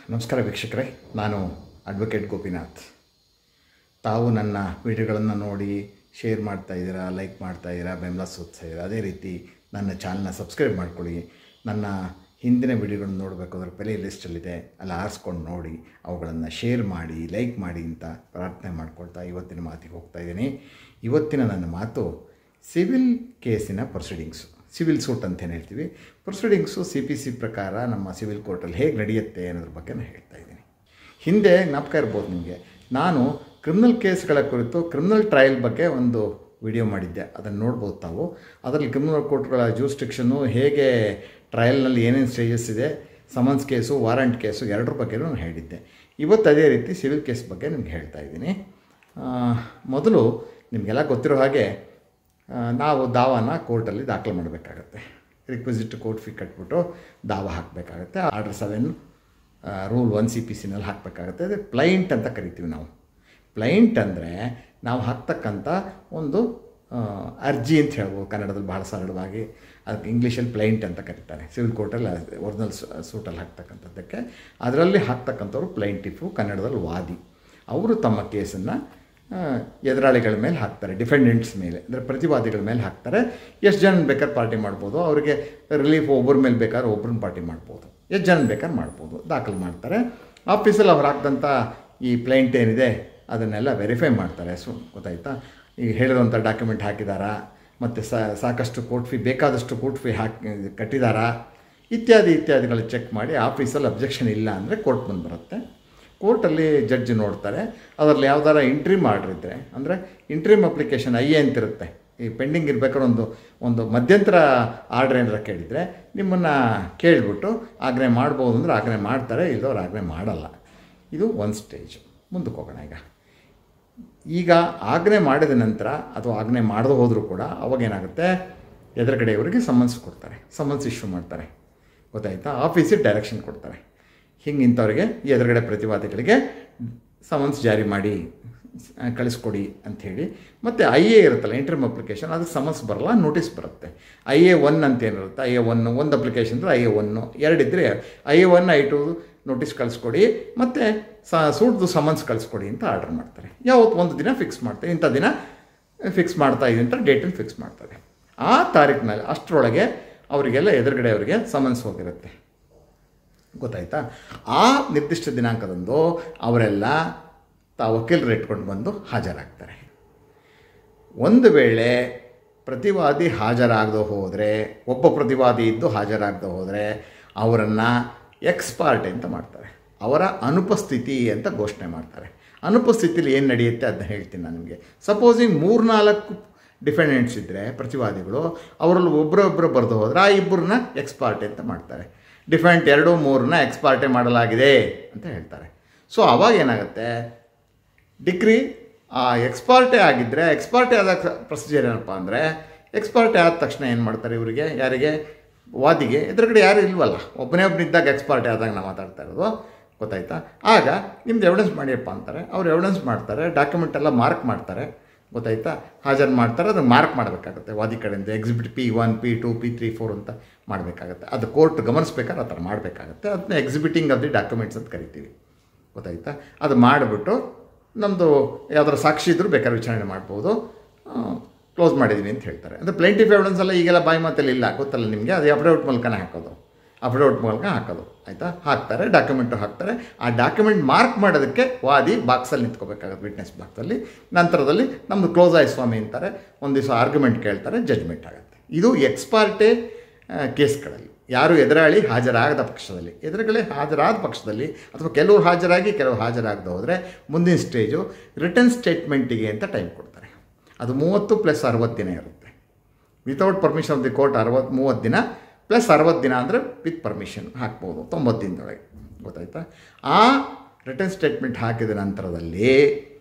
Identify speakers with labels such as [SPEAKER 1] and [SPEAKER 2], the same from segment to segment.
[SPEAKER 1] ನಮಸ್ಕಾರ ವೀಕ್ಷಕರೇ ನಾನು ಅಡ್ವೊಕೇಟ್ ಗೋಪಿನಾಥ್ ತಾವು ನನ್ನ ವಿಡಿಯೋಗಳನ್ನು ನೋಡಿ ಶೇರ್ ಮಾಡ್ತಾ ಇದ್ದೀರಾ ಲೈಕ್ ಮಾಡ್ತಾ ಇದ್ದೀರಾ ಬೆಂಬಲ ಸೂಚಿಸ್ತಾ ಇದ್ದೀರಾ ಅದೇ ರೀತಿ ನನ್ನ ಚಾನಲ್ನ ಸಬ್ಸ್ಕ್ರೈಬ್ ಮಾಡ್ಕೊಳ್ಳಿ ನನ್ನ ಹಿಂದಿನ ವಿಡಿಯೋಗಳನ್ನ ನೋಡಬೇಕಾದ್ರೆ ಪ್ಲೇ ಲಿಸ್ಟಲ್ಲಿದೆ ಅಲ್ಲಿ ಆರಿಸ್ಕೊಂಡು ನೋಡಿ ಅವುಗಳನ್ನು ಶೇರ್ ಮಾಡಿ ಲೈಕ್ ಮಾಡಿ ಅಂತ ಪ್ರಾರ್ಥನೆ ಮಾಡ್ಕೊಳ್ತಾ ಇವತ್ತಿನ ಮಾತಿಗೆ ಹೋಗ್ತಾ ಇದ್ದೀನಿ ಇವತ್ತಿನ ನನ್ನ ಮಾತು ಸಿವಿಲ್ ಕೇಸಿನ ಪ್ರೊಸೀಡಿಂಗ್ಸು ಸಿವಿಲ್ ಸೂಟ್ ಅಂತ ಏನು ಹೇಳ್ತೀವಿ ಪ್ರೊಸೀಡಿಂಗ್ಸು ಸಿ ಪಿ ಸಿ ಪ್ರಕಾರ ನಮ್ಮ ಸಿವಿಲ್ ಕೋರ್ಟಲ್ಲಿ ಹೇಗೆ ನಡೆಯುತ್ತೆ ಅನ್ನೋದ್ರ ಬಗ್ಗೆ ನಾನು ಹೇಳ್ತಾ ಇದ್ದೀನಿ ಹಿಂದೆ ಜ್ಞಾಪಕ ಇರ್ಬೋದು ನಿಮಗೆ ನಾನು ಕ್ರಿಮಿನಲ್ ಕೇಸ್ಗಳ ಕುರಿತು ಕ್ರಿಮಿನಲ್ ಟ್ರಯಲ್ ಬಗ್ಗೆ ಒಂದು ವಿಡಿಯೋ ಮಾಡಿದ್ದೆ ಅದನ್ನು ನೋಡ್ಬೋದು ತಾವು ಅದರಲ್ಲಿ ಕ್ರಿಮಿನಲ್ ಕೋರ್ಟ್ಗಳ ಜೂಸ್ಟಿಕ್ಷನ್ನು ಹೇಗೆ ಟ್ರಯಲ್ನಲ್ಲಿ ಏನೇನು ಸ್ಟೇಜಸ್ ಇದೆ ಸಮನ್ಸ್ ಕೇಸು ವಾರಂಟ್ ಕೇಸು ಎರಡರ ಬಗ್ಗೆನೂ ನಾನು ಹೇಳಿದ್ದೆ ಇವತ್ತು ಅದೇ ರೀತಿ ಸಿವಿಲ್ ಕೇಸ್ ಬಗ್ಗೆ ನಿಮ್ಗೆ ಹೇಳ್ತಾ ಇದ್ದೀನಿ ಆ, ಮೊದಲು ನಿಮಗೆಲ್ಲ ಗೊತ್ತಿರೋ ಹಾಗೆ ಆ, ನಾವು ದಾವಾನ ಕೋರ್ಟಲ್ಲಿ ದಾಖಲು ಮಾಡಬೇಕಾಗತ್ತೆ ರಿಕ್ವಿಸಿಟ್ ಕೋರ್ಟ್ ಫೀ ಕಟ್ಬಿಟ್ಟು ದಾವ ಹಾಕಬೇಕಾಗತ್ತೆ order seven rule one C P ಸಿನಲ್ಲಿ ಹಾಕಬೇಕಾಗತ್ತೆ ಅದೇ ಪ್ಲೈಂಟ್ ಅಂತ ಕರಿತೀವಿ ನಾವು ಪ್ಲೈಂಟ್ ಅಂದರೆ ನಾವು ಹಾಕ್ತಕ್ಕಂಥ ಒಂದು ಆ, ಅರ್ಜಿ ಅಂತ ಹೇಳ್ಬೋದು ಕನ್ನಡದಲ್ಲಿ ಭಾಳ ಸರಳವಾಗಿ ಅದಕ್ಕೆ ಇಂಗ್ಲೀಷಲ್ಲಿ ಪ್ಲೈಂಟ್ ಅಂತ ಕರೀತಾರೆ ಸಿವಿಲ್ ಕೋರ್ಟಲ್ಲಿ ಒರಿಜಿನಲ್ ಸೂಟಲ್ಲಿ ಹಾಕ್ತಕ್ಕಂಥದ್ದಕ್ಕೆ ಅದರಲ್ಲಿ ಹಾಕ್ತಕ್ಕಂಥವ್ರು ಪ್ಲೈಂಟಿಫು ಕನ್ನಡದಲ್ಲಿ ವಾದಿ ಅವರು ತಮ್ಮ ಕೇಸನ್ನು ಎದುರಾಳಿಗಳ ಮೇಲೆ ಹಾಕ್ತಾರೆ ಡಿಫೆಂಡೆಂಟ್ಸ್ ಮೇಲೆ ಅಂದರೆ ಪ್ರತಿವಾದಿಗಳ ಮೇಲೆ ಹಾಕ್ತಾರೆ ಎಷ್ಟು ಜನ ಬೇಕಾದ್ರೆ ಪಾರ್ಟಿ ಮಾಡ್ಬೋದು ಅವರಿಗೆ ರಿಲೀಫ್ ಒಬ್ಬರ ಮೇಲೆ ಬೇಕಾದ್ರೆ ಒಬ್ಬರನ್ನ ಪಾರ್ಟಿ ಮಾಡ್ಬೋದು ಎಷ್ಟು ಜನ ಬೇಕಾದ್ರೆ ಮಾಡ್ಬೋದು ದಾಖಲು ಮಾಡ್ತಾರೆ ಆಫೀಸಲ್ಲಿ ಅವ್ರು ಹಾಕಿದಂಥ ಈ ಪ್ಲೈಂಟ್ ಏನಿದೆ ಅದನ್ನೆಲ್ಲ ವೆರಿಫೈ ಮಾಡ್ತಾರೆ ಸು ಗೊತ್ತಾಯ್ತಾ ಈಗ ಹೇಳಿರೋಂಥ ಡಾಕ್ಯುಮೆಂಟ್ ಹಾಕಿದಾರಾ ಮತ್ತು ಸಾಕಷ್ಟು ಕೋರ್ಟ್ ಫೀ ಬೇಕಾದಷ್ಟು ಕೋರ್ಟ್ ಫೀ ಹಾಕಿ ಕಟ್ಟಿದಾರಾ ಇತ್ಯಾದಿ ಇತ್ಯಾದಿಗಳು ಚೆಕ್ ಮಾಡಿ ಆಫೀಸಲ್ಲಿ ಅಬ್ಜೆಕ್ಷನ್ ಇಲ್ಲ ಅಂದರೆ ಕೋರ್ಟ್ ಬಂದು ಬರುತ್ತೆ ಕೋರ್ಟಲ್ಲಿ ಜಡ್ಜ್ ನೋಡ್ತಾರೆ ಅದರಲ್ಲಿ ಯಾವ್ದಾರ ಇಂಟ್ರಿಮ್ ಆರ್ಡ್ರ್ ಇದ್ದರೆ ಅಂದರೆ ಇಂಟ್ರಿಮ್ ಅಪ್ಲಿಕೇಶನ್ ಐ ಎ ಅಂತಿರುತ್ತೆ ಈ ಪೆಂಡಿಂಗ್ ಇರ್ಬೇಕಾದ್ರೆ ಒಂದು ಒಂದು ಮಧ್ಯಂತರ ಆರ್ಡ್ರ್ ಏನಾರ ಕೇಳಿದರೆ ನಿಮ್ಮನ್ನು ಕೇಳಿಬಿಟ್ಟು ಆಜ್ಞೆ ಮಾಡ್ಬೋದು ಅಂದರೆ ಆಜ್ಞೆ ಮಾಡ್ತಾರೆ ಇಲ್ಲದವ್ರು ಆಜ್ಞೆ ಮಾಡಲ್ಲ ಇದು ಒಂದು ಸ್ಟೇಜ್ ಮುಂದಕ್ಕೆ ಹೋಗೋಣ ಈಗ ಈಗ ಆಜ್ಞೆ ಮಾಡಿದ ನಂತರ ಅಥವಾ ಆಜ್ಞೆ ಮಾಡದೆ ಹೋದರೂ ಕೂಡ ಅವಾಗೇನಾಗುತ್ತೆ ಎದುರುಗಡೆಯವರಿಗೆ ಸಮನ್ಸ್ ಕೊಡ್ತಾರೆ ಸಮನ್ಸ್ ಇಶ್ಯೂ ಮಾಡ್ತಾರೆ ಗೊತ್ತಾಯ್ತಾ ಆಫೀಸಿಗೆ ಡೈರೆಕ್ಷನ್ ಕೊಡ್ತಾರೆ ಹಿಂಗೆ ಇಂಥವ್ರಿಗೆ ಈ ಎದುರುಗಡೆ ಪ್ರತಿವಾದಿಗಳಿಗೆ ಸಮನ್ಸ್ ಜಾರಿ ಮಾಡಿ ಆ, ಕಳಿಸ್ಕೊಡಿ ಅಂಥೇಳಿ ಮತ್ತು ಐ ಎ ಇರುತ್ತಲ್ಲ ಇಂಟರ್ಮ್ ಅಪ್ಲಿಕೇಶನ್ ಅದಕ್ಕೆ ಸಮನ್ಸ್ ಬರಲ್ಲ ನೋಟಿಸ್ ಬರುತ್ತೆ ಐ ಎ ಒನ್ ಅಂತ ಏನಿರುತ್ತೆ ಐ ಎ ಒನ್ ಒಂದು ಅಪ್ಲಿಕೇಶನ್ ಅಂದರೆ ಐ ಎ ಒನ್ನು ಎರಡಿದ್ದರೆ I A one I two notice ಕಳಿಸ್ಕೊಡಿ ಮತ್ತು ಸ ಸೂಟ್ದು ಸಮನ್ಸ್ ಕಳಿಸ್ಕೊಡಿ ಅಂತ ಆರ್ಡರ್ ಮಾಡ್ತಾರೆ ಯಾವತ್ತು ಒಂದು ದಿನ ಫಿಕ್ಸ್ ಮಾಡ್ತಾರೆ ಇಂಥ ದಿನ ಫಿಕ್ಸ್ ಮಾಡ್ತಾ ಇದೆ ಅಂತ ಡೇಟನ್ನು ಫಿಕ್ಸ್ ಮಾಡ್ತಾರೆ ಆ ತಾರೀಕಿನಲ್ಲಿ ಅಷ್ಟರೊಳಗೆ ಅವರಿಗೆಲ್ಲ ಎದುರುಗಡೆ ಅವರಿಗೆ ಸಮನ್ಸ್ ಹೋಗಿರುತ್ತೆ ಗೊತ್ತಾಯ್ತಾ ಆ ನಿರ್ದಿಷ್ಟ ದಿನಾಂಕದಂದು ಅವರೆಲ್ಲ ತಾ ವಕೀಲರು ಇಟ್ಕೊಂಡು ಬಂದು ಹಾಜರಾಗ್ತಾರೆ ಒಂದು ವೇಳೆ ಪ್ರತಿವಾದಿ ಹಾಜರಾಗದೆ ಹೋದರೆ ಒಬ್ಬ ಪ್ರತಿವಾದಿ ಇದ್ದು ಹಾಜರಾಗದೆ ಹೋದರೆ ಅವರನ್ನು ಎಕ್ಸ್ಪಾರ್ಟ್ ಅಂತ ಮಾಡ್ತಾರೆ ಅವರ ಅನುಪಸ್ಥಿತಿ ಅಂತ ಘೋಷಣೆ ಮಾಡ್ತಾರೆ ಅನುಪಸ್ಥಿತಿಲಿ ಏನು ನಡೆಯುತ್ತೆ ಅದನ್ನ ಹೇಳ್ತೀನಿ ನಾನು ನಿಮಗೆ ಸಪೋಸಿಂಗ್ ಮೂರ್ನಾಲ್ಕು ಡಿಫೆಂಡೆಂಟ್ಸ್ ಇದ್ದರೆ ಪ್ರತಿವಾದಿಗಳು ಅವರಲ್ಲಿ ಒಬ್ಬರೊಬ್ಬರು ಬರೆದು ಹೋದರೆ ಆ ಇಬ್ಬರನ್ನ ಎಕ್ಸ್ಪಾರ್ಟೆ ಅಂತ ಮಾಡ್ತಾರೆ ಡಿಫೆಂಟ್ ಎರಡು ಮೂರನ್ನ ಎಕ್ಸ್ಪಾರ್ಟೆ ಮಾಡಲಾಗಿದೆ ಅಂತ ಹೇಳ್ತಾರೆ ಸೊ ಅವಾಗ ಏನಾಗುತ್ತೆ ಡಿಗ್ರಿ ಆ ಎಕ್ಸ್ಪಾರ್ಟೇ ಆಗಿದ್ದರೆ ಎಕ್ಸ್ಪಾರ್ಟೇ ಆದ ಪ್ರೊಸೀಜರ್ ಏನಪ್ಪ ಅಂದರೆ ಎಕ್ಸ್ಪಾರ್ಟೇ ಆದ ತಕ್ಷಣ ಏನು ಮಾಡ್ತಾರೆ ಇವರಿಗೆ ಯಾರಿಗೆ ವಾದಿಗೆ ಎದುರುಗಡೆ ಯಾರು ಇಲ್ವಲ್ಲ ಒಬ್ಬನೇ ಒಬ್ಬನಿದ್ದಾಗ ಎಕ್ಸ್ಪಾರ್ಟೇ ಆದಾಗ ನಾವು ಮಾತಾಡ್ತಾ ಇರೋದು ಗೊತ್ತಾಯ್ತಾ ಆಗ ನಿಮ್ದು ಎವಿಡೆನ್ಸ್ ಮಾಡಿಯಪ್ಪ ಅಂತಾರೆ ಅವ್ರು ಎವಿಡೆನ್ಸ್ ಮಾಡ್ತಾರೆ ಡಾಕ್ಯುಮೆಂಟ್ ಎಲ್ಲ ಮಾರ್ಕ್ ಮಾಡ್ತಾರೆ ಗೊತ್ತಾಯ್ತಾ ಹಾಜರು ಮಾಡ್ತಾರೆ ಅದನ್ನು ಮಾರ್ಕ್ ಮಾಡಬೇಕಾಗುತ್ತೆ ವಾದಿ ಕಡೆಯಿಂದ exhibit P one P two P three four ಅಂತ ಮಾಡಬೇಕಾಗತ್ತೆ ಅದು ಕೋರ್ಟ್ ಗಮನಿಸ್ಬೇಕಾದ್ರೆ ಆ ಥರ ಮಾಡಬೇಕಾಗತ್ತೆ ಅದನ್ನ ಎಕ್ಸಿಬಿಟಿಂಗ್ ಆಫ್ ದಿ ಡಾಕ್ಯುಮೆಂಟ್ಸ್ ಅಂತ ಕರಿತೀವಿ ಗೊತ್ತಾಯ್ತಾ ಅದು ಮಾಡಿಬಿಟ್ಟು ನಮ್ಮದು ಯಾವ್ದಾರು ಸಾಕ್ಷಿ ಇದ್ದರೂ ಬೇಕಾದ್ರೆ ವಿಚಾರಣೆ ಮಾಡ್ಬೋದು ಕ್ಲೋಸ್ ಮಾಡಿದ್ದೀವಿ ಅಂತ ಹೇಳ್ತಾರೆ ಅಂದರೆ ಪ್ಲೇಂಟಿಫ್ ಎವಿಡೆನ್ಸ್ ಎಲ್ಲ ಈಗೆಲ್ಲ ಬಾಯಿ ಮಾತಲ್ಲಿ ಇಲ್ಲ ಗೊತ್ತಲ್ಲ ನಿಮಗೆ ಅದು ಅಫಿಡವಿಟ್ ಮೂಲಕನೇ ಹಾಕೋದು ಅಫಿಡವಿಟ್ ಮೂಲಕ ಹಾಕೋದು ಆಯಿತಾ ಹಾಕ್ತಾರೆ ಡಾಕ್ಯುಮೆಂಟು ಹಾಕ್ತಾರೆ ಆ ಡಾಕ್ಯುಮೆಂಟ್ ಮಾರ್ಕ್ ಮಾಡೋದಕ್ಕೆ ವಾದಿ ಬಾಕ್ಸಲ್ಲಿ ನಿಂತ್ಕೋಬೇಕಾಗುತ್ತೆ ವಿಟ್ನೆಸ್ ಬಾಕ್ಸಲ್ಲಿ ನಂತರದಲ್ಲಿ ನಮ್ಮದು ಕ್ಲೋಸ್ ಆಯ್ ಸ್ವಾಮಿ ಅಂತಾರೆ ಒಂದು ದಿವಸ ಆರ್ಗ್ಯುಮೆಂಟ್ ಕೇಳ್ತಾರೆ ಜಡ್ಜ್ಮೆಂಟ್ ಆಗುತ್ತೆ ಇದು ಎಕ್ಸ್ಪಾರ್ಟೇ ಕೇಸ್ಗಳಲ್ಲಿ ಯಾರು ಎದುರಾಳಿ ಹಾಜರಾಗದ ಪಕ್ಷದಲ್ಲಿ ಎದುರುಗಳೇ ಹಾಜರಾದ ಪಕ್ಷದಲ್ಲಿ ಅಥವಾ ಕೆಲವರು ಹಾಜರಾಗಿ ಕೆಲವರು ಹಾಜರಾಗದೆ ಹೋದರೆ ಮುಂದಿನ ಸ್ಟೇಜು ರಿಟರ್ನ್ ಸ್ಟೇಟ್ಮೆಂಟಿಗೆ ಅಂತ ಟೈಮ್ ಕೊಡ್ತಾರೆ ಅದು ಮೂವತ್ತು ಪ್ಲಸ್ ಅರವತ್ತು ದಿನ ಇರುತ್ತೆ without permission of the court ಅರವತ್ತು ಮೂವತ್ತು ದಿನ ಪ್ಲಸ್ ಅರವತ್ತು ದಿನ ಅಂದರೆ ವಿತ್ ಪರ್ಮಿಷನ್ ಹಾಕ್ಬೋದು ತೊಂಬತ್ತು ದಿನದೊಳಗೆ ಗೊತ್ತಾಯ್ತಾ ಆ ರಿಟರ್ನ್ ಸ್ಟೇಟ್ಮೆಂಟ್ ಹಾಕಿದ ನಂತರದಲ್ಲಿ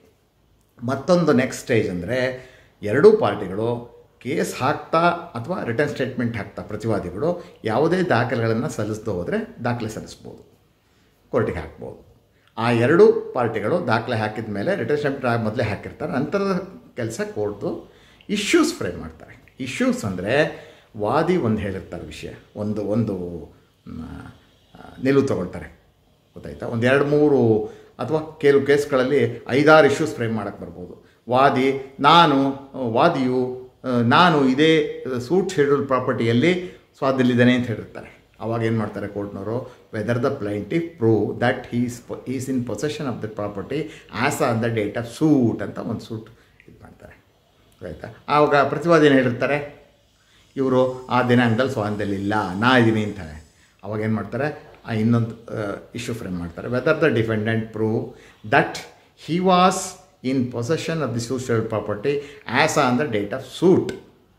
[SPEAKER 1] ಮತ್ತೊಂದು ನೆಕ್ಸ್ಟ್ ಸ್ಟೇಜ್ ಅಂದರೆ ಎರಡೂ ಪಾರ್ಟಿಗಳು ಕೇಸ್ ಹಾಕ್ತಾ ಅಥವಾ ರಿಟರ್ನ್ ಸ್ಟೇಟ್ಮೆಂಟ್ ಹಾಕ್ತಾ ಪ್ರತಿವಾದಿಗಳು ಯಾವುದೇ ದಾಖಲೆಗಳನ್ನು ಸಲ್ಲಿಸದೆ ಹೋದರೆ ದಾಖಲೆ ಸಲ್ಲಿಸ್ಬೋದು ಕೋರ್ಟಿಗೆ ಹಾಕ್ಬೋದು ಆ ಎರಡೂ ಪಾರ್ಟಿಗಳು ದಾಖಲೆ ಹಾಕಿದ ಮೇಲೆ ರಿಟರ್ನ್ ಸ್ಟೇಟ್ಮೆಂಟ್ ಮೊದಲೇ ಹಾಕಿರ್ತಾರೆ ನಂತರದ ಕೆಲಸ ಕೋರ್ಟು ಇಶ್ಯೂಸ್ ಫ್ರೇಮ್ ಮಾಡ್ತಾರೆ ಇಶ್ಯೂಸ್ ಅಂದರೆ ವಾದಿ ಒಂದು ಹೇಳಿರ್ತಾರೆ ವಿಷಯ ಒಂದು ಒಂದು ಮ್, ಆ, ನಿಲುವು ತಗೊಳ್ತಾರೆ ಗೊತ್ತಾಯ್ತಾ ಒಂದು ಎರಡು ಮೂರು ಅಥವಾ ಕೆಲವು ಕೇಸ್ಗಳಲ್ಲಿ ಐದಾರು ಇಶ್ಯೂಸ್ ಫ್ರೇಮ್ ಮಾಡೋಕ್ಕೆ ಬರ್ಬೋದು ವಾದಿ ನಾನು ವಾದಿಯು ಆ, ನಾನು ಇದೇ ಸೂಟ್ ಶೆಡ್ಯೂಲ್ ಪ್ರಾಪರ್ಟಿಯಲ್ಲಿ ಸ್ವಾಧೀನದಲ್ಲಿದ್ದೇನೆ ಅಂತ ಹೇಳಿರ್ತಾರೆ ಅವಾಗ ಏನು ಮಾಡ್ತಾರೆ ಕೋರ್ಟ್ನವರು whether the plaintiff prove that he's is in possession of the property as on the date of suit ಅಂತ ಒಂದು ಸೂಟ್ ಇದು ಮಾಡ್ತಾರೆ ಆಯಿತಾ ಆವಾಗ ಪ್ರತಿವಾದಿ ಏನು ಹೇಳಿರ್ತಾರೆ ಇವರು ಆ ದಿನಾಂಕದಲ್ಲಿ ಸ್ವಾತಂತ್ರ್ಯದಲ್ಲಿಲ್ಲ ನಾ ಇದ್ದೀನಿ ಅಂತಾರೆ ಅವಾಗ ಏನು ಮಾಡ್ತಾರೆ ಆ ಇನ್ನೊಂದು ಇಶ್ಯೂ ಫ್ರೇಮ್ ಮಾಡ್ತಾರೆ whether the defendant prove that he was in possession of the social property as on the date of suit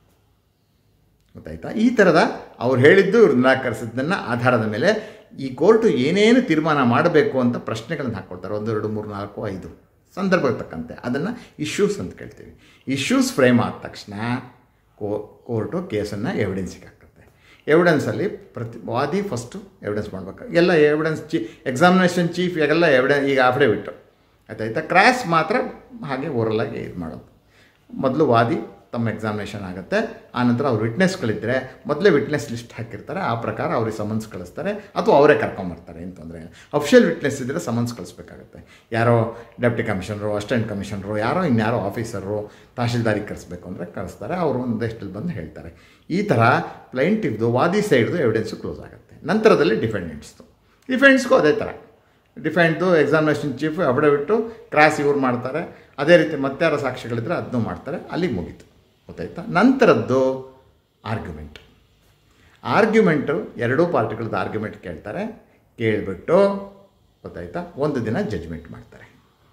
[SPEAKER 1] ಗೊತ್ತಾಯ್ತಾ ಈ ಥರದ ಅವ್ರು ಹೇಳಿದ್ದು ಇವ್ರು ನಿರಾಕರಿಸಿದ್ದನ್ನು ಆಧಾರದ ಮೇಲೆ ಈ ಕೋರ್ಟು ಏನೇನು ತೀರ್ಮಾನ ಮಾಡಬೇಕು ಅಂತ ಪ್ರಶ್ನೆಗಳನ್ನು ಹಾಕ್ಕೊಡ್ತಾರೆ ಒಂದು ಎರಡು ಮೂರು ನಾಲ್ಕು ಐದು ಸಂದರ್ಭಕ್ಕೆ ತಕ್ಕಂತೆ ಅದನ್ನು ಇಶ್ಯೂಸ್ ಅಂತ ಕೇಳ್ತೀವಿ ಇಶ್ಯೂಸ್ ಫ್ರೇಮ್ ಆದ ತಕ್ಷಣ ಕೋ ಕೋರ್ಟು ಕೇಸನ್ನು ಎವಿಡೆನ್ಸಿಗೆ ಹಾಕುತ್ತೆ ಎವಿಡೆನ್ಸಲ್ಲಿ ಪ್ರತಿ ವಾದಿ ಫಸ್ಟು ಎವಿಡೆನ್ಸ್ ಮಾಡಬೇಕು ಎಲ್ಲ ಎವಿಡೆನ್ಸ್ ಚೀ ಎಕ್ಸಾಮಿನೇಷನ್ ಚೀಫ್ ಎಲ್ಲ ಎವಿಡೆನ್ಸ್ ಈಗ ಅಫಿಡೇವಿಟ್ಟು ಆಯ್ತಾಯ್ತಾ ಕ್ರಾಸ್ ಮಾತ್ರ ಹಾಗೆ ಓರಲಾಗಿ ಇದು ಮಾಡೋದು ಮೊದಲು ವಾದಿ ತಮ್ಮ ಎಕ್ಸಾಮಿನೇಷನ್ ಆಗುತ್ತೆ ಆನಂತರ ಅವ್ರು ವಿಟ್ನೆಸ್ಗಳಿದ್ದರೆ ಮೊದಲೇ ವಿಟ್ನೆಸ್ ಲಿಸ್ಟ್ ಹಾಕಿರ್ತಾರೆ ಆ ಪ್ರಕಾರ ಅವ್ರಿಗೆ ಸಮನ್ಸ್ ಕಳಿಸ್ತಾರೆ ಅಥವಾ ಅವರೇ ಕರ್ಕೊಂಬರ್ತಾರೆ ಏನು ತೊಂದರೆ ಇಲ್ಲ ಅಫಿಷಿಯಲ್ ವಿಟ್ನೆಸ್ ಇದ್ದರೆ ಸಮನ್ಸ್ ಕಳಿಸ್ಬೇಕಾಗತ್ತೆ ಯಾರೋ ಡೆಪ್ಟಿ ಕಮಿಷನರು ಅಸಿಸ್ಟೆಂಟ್ ಕಮಿಷನರು ಯಾರೋ ಇನ್ಯಾರೋ ಆಫೀಸರು ತಹಶೀಲ್ದಾರಿಗೆ ಕಳಿಸ್ಬೇಕು ಅಂದರೆ ಕಳಿಸ್ತಾರೆ ಅವರು ಒಂದಷ್ಟು ಬಂದು ಹೇಳ್ತಾರೆ ಈ ಥರ ಪ್ಲೈಂಟಿವ್ದು ವಾದಿ ಸೈಡ್ದು ಎವಿಡೆನ್ಸು ಕ್ಲೋಸ್ ಆಗುತ್ತೆ ನಂತರದಲ್ಲಿ ಡಿಫೆಂಡೆಂಟ್ಸ್ದು ಡಿಫೆಂಡ್ಸ್ಗೂ ಅದೇ ಥರ ಡಿಫೆಂಡ್ದು ಎಕ್ಸಾಮಿನೇಷನ್ ಚೀಫ್ ಅಫಿಡವಿಟ್ಟು ಕ್ರಾಸ್ ಇವ್ರು ಮಾಡ್ತಾರೆ ಅದೇ ರೀತಿ ಮತ್ತಾರ ಸಾಕ್ಷಿಗಳಿದ್ರೆ ಅದನ್ನೂ ಮಾಡ್ತಾರೆ ಅಲ್ಲಿಗೆ ಮುಗೀತು ಗೊತ್ತಾಯ್ತಾ ನಂತರದ್ದು ಆರ್ಗ್ಯುಮೆಂಟ್ ಆರ್ಗ್ಯುಮೆಂಟು ಎರಡೂ ಪಾರ್ಟಿಗಳದ್ದು ಆರ್ಗ್ಯುಮೆಂಟ್ ಕೇಳ್ತಾರೆ ಕೇಳಿಬಿಟ್ಟು ಗೊತ್ತಾಯ್ತಾ ಒಂದು ದಿನ ಜಡ್ಜ್ಮೆಂಟ್ ಮಾಡ್ತಾರೆ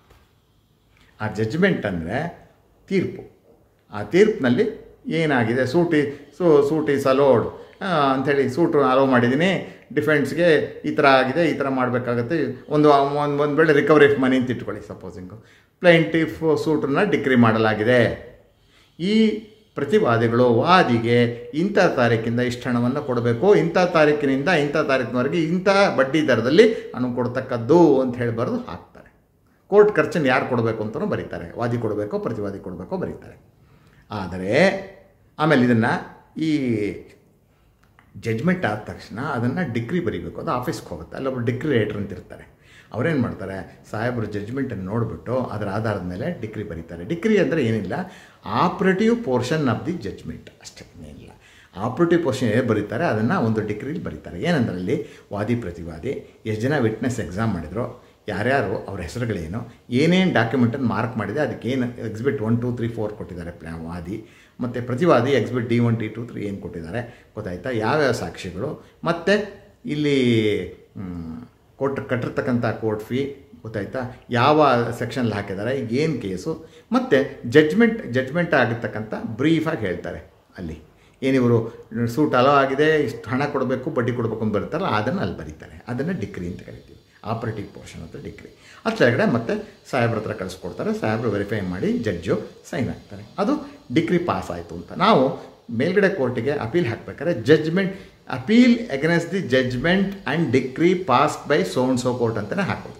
[SPEAKER 1] ಆ ಜಡ್ಜ್ಮೆಂಟ್ ಅಂದರೆ ತೀರ್ಪು ಆ ತೀರ್ಪಿನಲ್ಲಿ ಏನಾಗಿದೆ ಸೂಟಿ ಸೂ ಸೂಟಿ ಸಲೋಡ್ ಅಂಥೇಳಿ ಸೂಟು ಅಲೋ ಮಾಡಿದ್ದೀನಿ ಡಿಫೆನ್ಸ್ಗೆ ಈ ಥರ ಆಗಿದೆ ಈ ಥರ ಮಾಡಬೇಕಾಗತ್ತೆ ಒಂದು ಒಂದು ಒಂದು ವೇಳೆ ರಿಕವರಿ ಆಫ್ ಮನಿ ಅಂತ ಇಟ್ಕೊಳ್ಳಿ ಸಪೋಸಿಂಗು ಪ್ಲೈಂಟಿಫ್ ಸೂಟನ್ನು ಡಿಕ್ರಿ ಮಾಡಲಾಗಿದೆ ಈ ಪ್ರತಿವಾದಿಗಳು ವಾದಿಗೆ ಇಂಥ ತಾರೀಕಿಂದ ಇಷ್ಟು ಹಣವನ್ನು ಕೊಡಬೇಕು ಇಂಥ ತಾರೀಕಿನಿಂದ ಇಂಥ ತಾರೀಕಿನವರೆಗೆ ಇಂಥ ಬಡ್ಡಿ ದರದಲ್ಲಿ ಹಣ ಕೊಡ್ತಕ್ಕದ್ದು ಅಂತ ಹೇಳಿ ಬರೆದು ಹಾಕ್ತಾರೆ ಕೋರ್ಟ್ ಖರ್ಚನ್ನು ಯಾರು ಕೊಡಬೇಕು ಅಂತಲೂ ಬರೀತಾರೆ ವಾದಿ ಕೊಡಬೇಕೋ ಪ್ರತಿವಾದಿ ಕೊಡಬೇಕೋ ಬರೀತಾರೆ ಆದರೆ ಆಮೇಲೆ ಇದನ್ನು ಈ ಜಡ್ಜ್ಮೆಂಟ್ ಆದ ತಕ್ಷಣ ಅದನ್ನು ಡಿಗ್ರಿ ಬರೀಬೇಕು ಅದು ಆಫೀಸ್ಗೆ ಹೋಗುತ್ತೆ ಅಲ್ಲೊಬ್ಬರು ಡಿಗ್ರಿ ರೈಟರ್ ಅಂತ ಇರ್ತಾರೆ ಅವ್ರೇನು ಮಾಡ್ತಾರೆ ಸಾಹೇಬರು ಜಡ್ಜ್ಮೆಂಟನ್ನು ನೋಡಿಬಿಟ್ಟು ಅದರ ಆಧಾರದ ಮೇಲೆ ಡಿಗ್ರಿ ಬರೀತಾರೆ ಡಿಗ್ರಿ ಅಂದರೆ ಏನಿಲ್ಲ operative portion of the judgment ಅಷ್ಟೇ ಏನಿಲ್ಲ ಆಪ್ರೇಟಿವ್ ಪೋರ್ಷನ್ ಏನು ಬರೀತಾರೆ ಅದನ್ನು ಒಂದು ಡಿಗ್ರಿಲಿ ಬರೀತಾರೆ ಏನಂದ್ರೆ ಅಲ್ಲಿ ವಾದಿ ಪ್ರತಿವಾದಿ ಎಷ್ಟು ಜನ ವಿಟ್ನೆಸ್ ಎಕ್ಸಾಮ್ ಮಾಡಿದ್ರು ಯಾರ್ಯಾರು ಅವ್ರ ಹೆಸರುಗಳೇನು ಏನೇನು ಡಾಕ್ಯುಮೆಂಟನ್ನು ಮಾರ್ಕ್ ಮಾಡಿದೆ ಅದಕ್ಕೆ ಏನು exhibit one two three four ಕೊಟ್ಟಿದ್ದಾರೆ ಪ್ಲಾ ವಾದಿ ಮತ್ತು ಪ್ರತಿವಾದಿ exhibit D one D two three ಏನು ಕೊಟ್ಟಿದ್ದಾರೆ ಗೊತ್ತಾಯ್ತಾ ಯಾವ್ಯಾವ ಸಾಕ್ಷಿಗಳು ಮತ್ತು ಇಲ್ಲಿ ಕೊಟ್ಟು ಕಟ್ಟಿರ್ತಕ್ಕಂಥ ಕೋರ್ಟ್ ಫೀ ಗೊತ್ತಾಯ್ತಾ ಯಾವ ಸೆಕ್ಷನಲ್ಲಿ ಹಾಕಿದ್ದಾರೆ ಏನು ಕೇಸು ಮತ್ತು ಜಡ್ಜ್ಮೆಂಟ್ ಜಡ್ಜ್ಮೆಂಟ್ ಆಗಿರ್ತಕ್ಕಂಥ ಬ್ರೀಫಾಗಿ ಹೇಳ್ತಾರೆ ಅಲ್ಲಿ ಏನಿವರು ಸೂಟ್ ಅಲೋ ಆಗಿದೆ ಇಷ್ಟು ಹಣ ಕೊಡಬೇಕು ಬಡ್ಡಿ ಕೊಡಬೇಕು ಅಂತ ಬರ್ತಾರಲ್ಲ ಅದನ್ನು ಅಲ್ಲಿ ಬರೀತಾರೆ ಅದನ್ನು ಡಿಗ್ರಿ ಅಂತ ಕರಿತೀವಿ ಆಪರೇಟಿವ್ ಪೋರ್ಷನ್ ಅಂತ ಡಿಗ್ರಿ ಅದ್ರ ಕೆಳಗಡೆ ಮತ್ತೆ ಸಾಹೇಬ್ರ ಹತ್ರ ಕಳಿಸ್ಕೊಡ್ತಾರೆ ಸಾಹೇಬ್ರು ವೆರಿಫೈ ಮಾಡಿ ಜಡ್ಜು ಸೈನ್ ಹಾಕ್ತಾರೆ ಅದು ಡಿಗ್ರಿ ಪಾಸ್ ಆಯಿತು ಅಂತ ನಾವು ಮೇಲ್ಗಡೆ ಕೋರ್ಟಿಗೆ ಅಪೀಲ್ ಹಾಕ್ಬೇಕಾದ್ರೆ judgment appeal against the judgment and decree passed by so and so court ಅಂತಲೇ ಹಾಕೋದು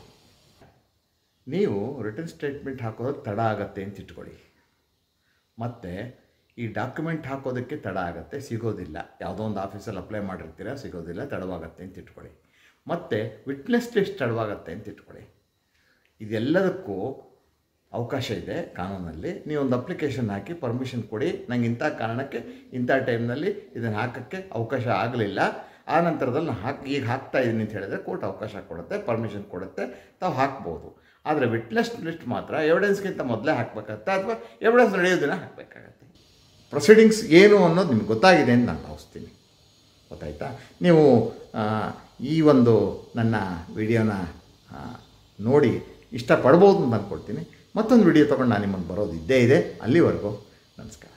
[SPEAKER 1] ನೀವು ರಿಟರ್ನ್ ಸ್ಟೇಟ್ಮೆಂಟ್ ಹಾಕೋದು ತಡ ಆಗತ್ತೆ ಅಂತ ಇಟ್ಕೊಳ್ಳಿ ಮತ್ತು ಈ ಡಾಕ್ಯುಮೆಂಟ್ ಹಾಕೋದಕ್ಕೆ ತಡ ಆಗುತ್ತೆ ಸಿಗೋದಿಲ್ಲ ಯಾವುದೋ ಒಂದು ಆಫೀಸಲ್ಲಿ ಅಪ್ಲೈ ಮಾಡಿರ್ತೀರ ಸಿಗೋದಿಲ್ಲ ತಡವಾಗತ್ತೆ ಅಂತ ಇಟ್ಕೊಳ್ಳಿ ಮತ್ತು ವಿಟ್ನೆಸ್ ಲಿಸ್ಟ್ ತಡವಾಗತ್ತೆ ಅಂತ ಇಟ್ಕೊಳ್ಳಿ ಇದೆಲ್ಲದಕ್ಕೂ ಅವಕಾಶ ಇದೆ ಕಾನೂನಲ್ಲಿ ನೀವು ಒಂದು ಅಪ್ಲಿಕೇಶನ್ ಹಾಕಿ ಪರ್ಮಿಷನ್ ಕೊಡಿ ನಂಗೆ ಇಂಥ ಕಾರಣಕ್ಕೆ ಇಂಥ ಟೈಮ್ನಲ್ಲಿ ಇದನ್ನು ಹಾಕೋಕ್ಕೆ ಅವಕಾಶ ಆಗಲಿಲ್ಲ ಆ ನಂತರದಲ್ಲಿ ನಾನು ಹಾಕಿ ಈಗ ಹಾಕ್ತಾ ಇದ್ದೀನಿ ಅಂತ ಹೇಳಿದ್ರೆ ಕೋರ್ಟ್ ಅವಕಾಶ ಕೊಡುತ್ತೆ ಪರ್ಮಿಷನ್ ಕೊಡುತ್ತೆ ತಾವು ಹಾಕ್ಬೋದು ಆದರೆ ವಿಟ್ನೆಸ್ ಲಿಸ್ಟ್ ಮಾತ್ರ ಎವಿಡೆನ್ಸ್ಗಿಂತ ಮೊದಲೇ ಹಾಕಬೇಕಾಗತ್ತೆ ಅಥವಾ ಎವಿಡೆನ್ಸ್ ನಡೆಯೋದನ್ನ ಹಾಕಬೇಕಾಗತ್ತೆ ಪ್ರೊಸೀಡಿಂಗ್ಸ್ ಏನು ಅನ್ನೋದು ನಿಮ್ಗೆ ಗೊತ್ತಾಗಿದೆ ಅಂತ ನಾನು ಭಾವಿಸ್ತೀನಿ ಗೊತ್ತಾಯ್ತಾ ನೀವು ಆ, ಈ ಒಂದು ನನ್ನ ವಿಡಿಯೋನ ಆ, ನೋಡಿ ಇಷ್ಟಪಡ್ಬೋದು ಅಂತ ಅಂದ್ಕೊಳ್ತೀನಿ ಮತ್ತೊಂದು ವಿಡಿಯೋ ತೊಗೊಂಡು ನಾನು ನಿಮಗೆ ಬರೋದು ಇದ್ದೇ ಇದೆ ಅಲ್ಲಿವರೆಗೂ ನಮಸ್ಕಾರ